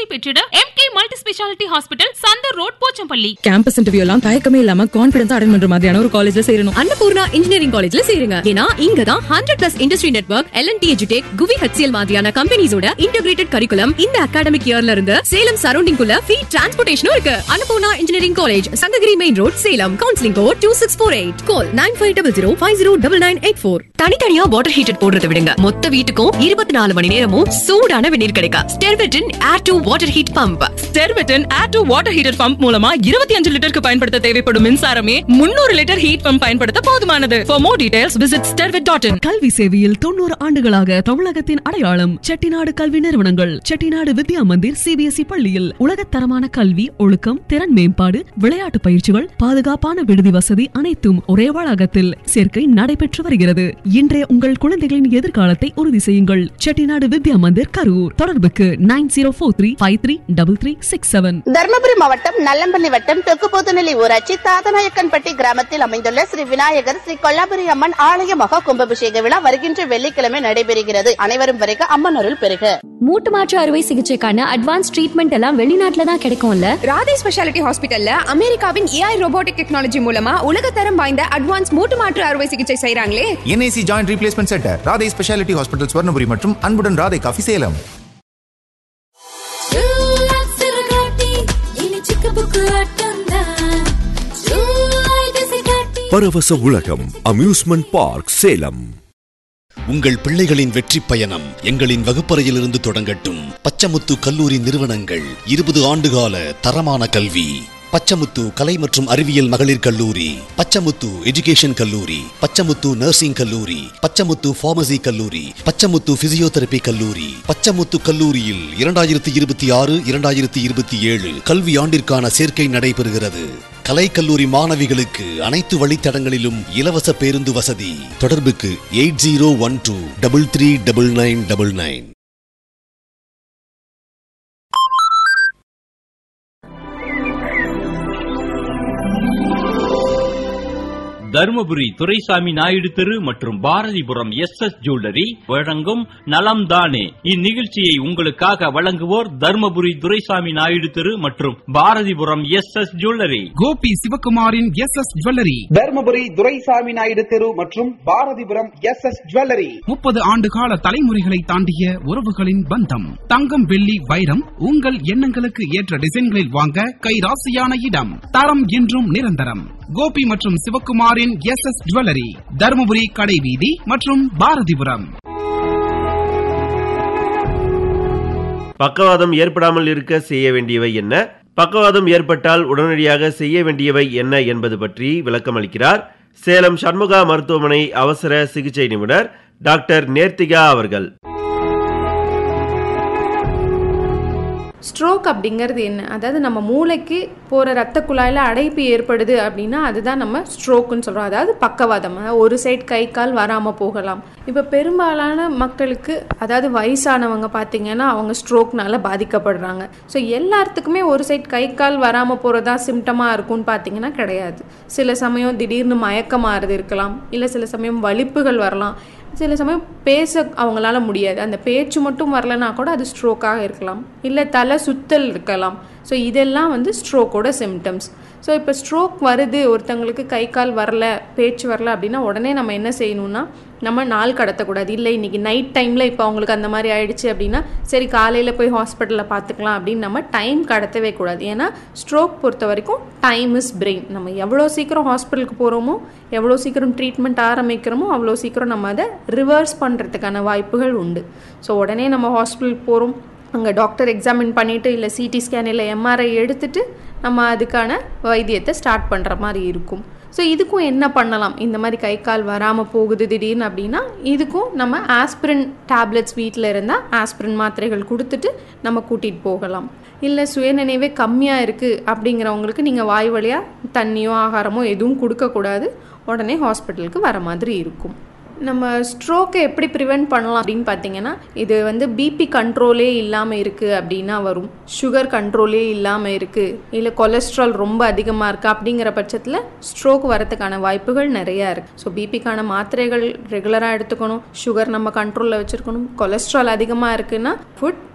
பெற்றிட M K multi speciality hospital Chandar road Pochampalli campus interview எல்லாம் தயக்கமே இல்லாம கான்பிடன்ஸ் அட்டன் பண்ற மாதிரியான ஒரு காலேஜ்ல சேரணும் அன்னபூர்ணா இன்ஜினியரிங் காலேஜ்ல சேருங்க ஏன்னா இங்க தான் hundred plus industry network L and T எஜுடெக் குவி ஹெச்சிஎல் மாதிரியான கம்பெனிஸோட இன்டகிரேட்டட் கரிக்குலம் இந்த அகாடமிக் இயர்ல இருந்து சேலம் சரௌண்டிங் குள்ள ஃப்ரீ டிரான்ஸ்போர்டேஷனும் இருக்கு Annapoorna engineering college Sankagiri main road Salem counselling code two six four eight call nine five double zero five zero double nine eight four தனித்தனியா வாட்டர் ஹீட்டர் போடுறத விடுங்க மொத்த வீட்டுக்கும் இருபத்தி நாலு மணி நேரமும் சூடான வெந்நீர் கிடைக்கும் ஸ்டெர்வெட்டின் air to water heat pump ஸ்டெர்வெட்டன் air to water heater pump மூலமா இருபத்தி அஞ்சு லிட்டருக்கு பயன்படுத்த தேவைப்படும் மின்சாரமே முன்னூறு லிட்டர் ஹீட் பம்ப் பயன்படுத்த போதுமானது for more details visit Sterwet dot in கல்வி சேவையில் தொண்ணூறு ஆண்டுகளாக தமிழகத்தின் அடையாளம் செட்டிநாடு கல்வி நிறுவனங்கள் செட்டிநாடு வித்யா மந்திர் சிபிஎஸ்இ பள்ளியில் உலகத்தரமான கல்வி ஒழுக்கம் திறன் மேம்பாடு விளையாட்டு பயிற்சிகள் பாதுகாப்பான விடுதி வசதி அனைத்தும் ஒரே வளாகத்தில் சேர்க்கை நடைபெற்று வருகிறது இன்றைய உங்கள் குழந்தைகளின் எதிர்காலத்தை உறுதி செய்யுங்கள் செட்டிநாடு வித்யா மந்திர் கரூர் தொடர்புக்கு nine zero four three five three double three six seven Dharmapuri மாவட்டம் நல்லம்பள்ளி வட்டம் தெற்குபோத்துநிலை ஊராட்சி தாதநாயக்கன்பட்டி கிராமத்தில் அமைந்துள்ள ஸ்ரீ விநாயகர் ஸ்ரீ கொல்லாபுரி அம்மன் ஆலய மகா கும்பாபிஷேக விழா வருகின்ற வெள்ளிக்கிழமை நடைபெறுகிறது அனைவரும் வரைக அம்மன் அருள் பெறுக மூட்டு மாற்று அறுவை சிகிச்சைக்கான அட்வான்ஸ் ட்ரீட்மெண்ட் எல்லாம் வெளிநாட்டுல தான் கிடைக்கும்ல ராதே ஸ்பெஷாலிட்டி ஹாஸ்பிட்டல்ல அமெரிக்காவின் ஏஐ ரோபோட்டிக் டெக்னாலஜி மூலமா உலகத்தரம் வாய்ந்த அட்வான்ஸ் மூட்டு மாற்று அறுவை சிகிச்சை செய்றாங்களே NIC joint replacement centre Radhai speciality hospital Swarnapuri மற்றும் அன்புடன் ராதை காஃபி சேலம் பரவச உலகம் அம்யூஸ்மெண்ட் பார்க் சேலம் உங்கள் பிள்ளைகளின் வெற்றி பயணம் எங்களின் வகுப்பறையிலிருந்து தொடங்கட்டும் பச்சமுத்து கல்லூரி நிறுவனங்கள் இருபது ஆண்டுகால தரமான கல்வி பச்சமுத்து கலை மற்றும் அறிவியல் மகளிர் கல்லூரி பச்சமுத்து எஜுகேஷன் கல்லூரி பச்சமுத்து நர்சிங் கல்லூரி பச்சமுத்து பார்மசி கல்லூரி பச்சமுத்து பிசியோதெரபி கல்லூரி பச்சமுத்து கல்லூரியில் இரண்டாயிரத்தி இருபத்தி ஆறு இரண்டாயிரத்தி இருபத்தி ஏழு கல்வி ஆண்டிற்கான சேர்க்கை நடைபெறுகிறது கலை கல்லூரி மாணவிகளுக்கு அனைத்து வழித்தடங்களிலும் இலவச பேருந்து வசதி தொடர்புக்கு eight zero one two double three double nine double nine Dharmapuri Duraisamy Naidu தெரு மற்றும் பாரதிபுரம் எஸ் எஸ் ஜுவல்லரி வழங்கும் நலம் தானே இந்நிகழ்ச்சியை உங்களுக்காக வழங்குவோர் தருமபுரி துரைசாமி நாயுடு தெரு மற்றும் Bharathipuram S S jewellery Gopi சிவகுமாரின் S S jewellery Dharmapuri Duraisamy Naidu தெரு மற்றும் பாரதிபுரம் எஸ் எஸ் ஜுவல்லரி முப்பது ஆண்டு கால தலைமுறைகளை தாண்டிய உறவுகளின் பந்தம் தங்கம் வெள்ளி வைரம் உங்கள் எண்ணங்களுக்கு ஏற்ற டிசைன்களில் வாங்க கைராசியான இடம் தரம் என்றும் நிரந்தரம் கோபி மற்றும் சிவகுமாரின் எஸ் எஸ் ஜுவல்லரி தருமபுரி கடைவீதி மற்றும் பாரதிபுரம் பக்கவாதம் ஏற்படாமல் இருக்க செய்ய வேண்டியவை என்ன பக்கவாதம் ஏற்பட்டால் உடனடியாக செய்ய வேண்டியவை என்ன என்பது பற்றி விளக்கம் அளிக்கிறார் சேலம் சண்முகா மருத்துவமனை அவசர சிகிச்சை நிபுணர் டாக்டர் நேர்த்திகா அவர்கள் ஸ்ட்ரோக் அப்படிங்கிறது என்ன அதாவது நம்ம மூளைக்கு போகிற ரத்த குழாயில் அடைப்பு ஏற்படுது அப்படின்னா அதுதான் நம்ம ஸ்ட்ரோக்குன்னு சொல்கிறோம் அதாவது பக்கவாதம் அதாவது ஒரு சைடு கை கால் வராமல் போகலாம் இப்போ பெரும்பாலான மக்களுக்கு அதாவது வயசானவங்க பார்த்தீங்கன்னா அவங்க ஸ்ட்ரோக்னால பாதிக்கப்படுறாங்க ஸோ எல்லாத்துக்குமே ஒரு சைடு கை கால் வராமல் போகிறதா சிம்டமாக இருக்கும்னு பார்த்தீங்கன்னா கிடையாது சில சமயம் திடீர்னு மயக்கமாறுது இருக்கலாம் இல்லை சில சமயம் வலிப்புகள் வரலாம் சில சமயம் பேச அவங்களால முடியாது அந்த பேச்சு மட்டும் வரலனா கூட அது ஸ்ட்ரோக்காக இருக்கலாம் இல்லை தலை சுத்தல் இருக்கலாம் ஸோ இதெல்லாம் வந்து ஸ்ட்ரோக்கோட சிம்டம்ஸ் ஸோ இப்போ ஸ்ட்ரோக் வருது ஒருத்தவங்களுக்கு கை கால் வரல பேச்சு வரல அப்படின்னா உடனே நம்ம என்ன செய்யணும்னா நம்ம நாள் கடத்தக்கூடாது இல்லை இன்றைக்கி நைட் டைமில் இப்போ அவங்களுக்கு அந்த மாதிரி ஆயிடுச்சு அப்படின்னா சரி காலையில் போய் ஹாஸ்பிட்டலில் பார்த்துக்கலாம் அப்படின்னு நம்ம டைம் கடத்தவே கூடாது ஏன்னா ஸ்ட்ரோக் பொறுத்த வரைக்கும் டைம் இஸ் பிரெயின் நம்ம எவ்வளோ சீக்கிரம் ஹாஸ்பிட்டலுக்கு போகிறோமோ எவ்வளோ சீக்கிரம் ட்ரீட்மெண்ட் ஆரம்பிக்கிறோமோ அவ்வளோ சீக்கிரம் நம்ம அதை ரிவர்ஸ் பண்ணுறதுக்கான வாய்ப்புகள் உண்டு ஸோ உடனே நம்ம ஹாஸ்பிட்டலுக்கு போகிறோம் அங்கே டாக்டர் எக்ஸாமின் பண்ணிவிட்டு இல்லை சிடி ஸ்கேன் இல்லை எம்ஆர்ஐ எடுத்துட்டு நம்ம அதுக்கான வைத்தியத்தை ஸ்டார்ட் பண்ணுற மாதிரி இருக்கும் ஸோ இதுக்கும் என்ன பண்ணலாம் இந்த மாதிரி கை கால் வராமல் போகுது திடீர்னு அப்படின்னா இதுக்கும் நம்ம ஆஸ்பிரின் டேப்லெட்ஸ் வீட்டில் இருந்தால் ஆஸ்பிரின் மாத்திரைகள் கொடுத்துட்டு நம்ம கூட்டிகிட்டு போகலாம் இல்லை சுயநினைவே கம்மியாக இருக்குது அப்படிங்கிறவங்களுக்கு நீங்கள் வாய் வழியாக தண்ணியோ ஆகாரமோ எதுவும் கொடுக்கக்கூடாது உடனே ஹாஸ்பிட்டலுக்கு வர மாதிரி இருக்கும் நம்ம ஸ்ட்ரோக்கை எப்படி ப்ரிவெண்ட் பண்ணலாம் அப்படின்னு பார்த்தீங்கன்னா இது வந்து பிபி கண்ட்ரோலே இல்லாமல் இருக்குது அப்படின்னா வரும் சுகர் கண்ட்ரோலே இல்லாமல் இருக்குது இல்லை கொலஸ்ட்ரால் ரொம்ப அதிகமாக இருக்குது அப்படிங்கிற பட்சத்தில் ஸ்ட்ரோக் வரதுக்கான வாய்ப்புகள் நிறையா இருக்குது ஸோ பிபிக்கான மாத்திரைகள் ரெகுலராக எடுத்துக்கணும் சுகர் நம்ம கண்ட்ரோலில் வச்சுருக்கணும் கொலஸ்ட்ரால் அதிகமாக இருக்குன்னா ஃபுட்